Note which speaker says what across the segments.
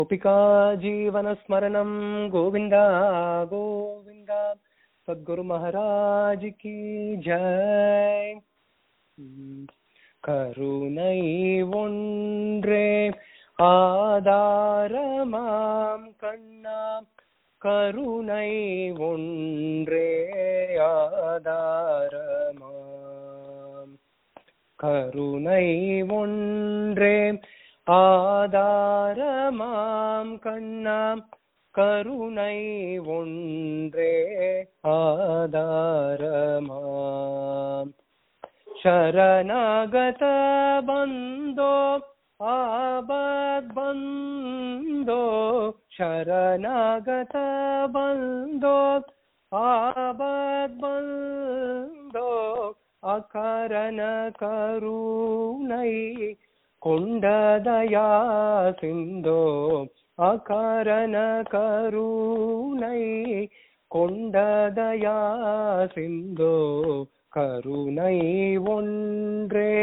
Speaker 1: गोपिका जीवनस्मरणं गोविन्द गोविन्द सद्गुरु महाराज की जय கருணை ஒன்றே ஆதாரமாம் கண்ணாம் கருணை ஒன்றே ஆதாரமாம் கருணை ஒன்றே ஆதாரமாம் கண்ணாம் கருணை ஒன்றே ஆதாரமாம் ಶರಣಾಗತ ಬಂದೋ ಆಬದ್ ಬಂದೋ ಶರಣಾಗತ ಬಂದೋ ಆಬದ್ ಬಂದೋ ಅಕಾರಣ ಕರುಣೈ ಕೊಂಡದಯಾ ಸಿಂಧೋ ಅಕಾರಣ ಕರುಣೈ ಕೊಂಡದಯಾ ಸಿಂಧೋ கருணை ஒன்றே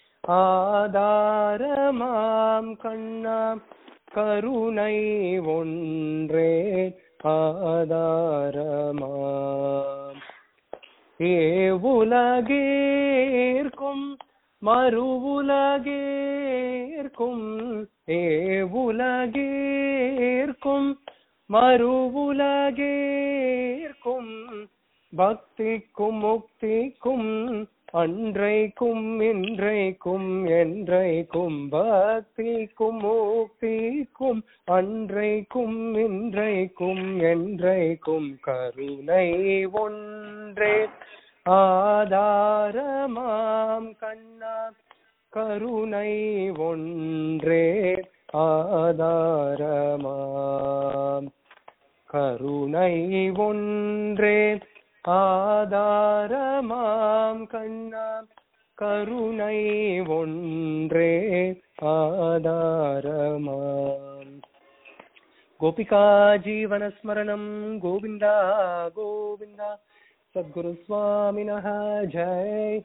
Speaker 1: ஆதாரமாம் கண்ணா கருணை ஒன்றே ஆதாரமாம் ஏ உலகேற்கும் மறு உலகேற்கும் ஏ உலகேற்கும் மறு உலகேற்கும் பக்திக்கும் முக்திக்கும் அன்றைக்கும் இன்றைக்கும் என்றைக்கும் பக்திக்கும் முக்திக்கும் அன்றைக்கும் இன்றைக்கும் என்றைக்கும் கருணை ஒன்றே ஆதாரமாம் கண்ணா கருணை ஒன்றே ஆதாரமாம் கருணை ஒன்றே ஆதாரமாம் கண்ணா கருணை ஒன்றே ஆதாரமாம் கோபிகா ஜீவனஸ்மரணம் கோவிந்தா கோவிந்தா சத்குரு சுவாமினः ஜெய்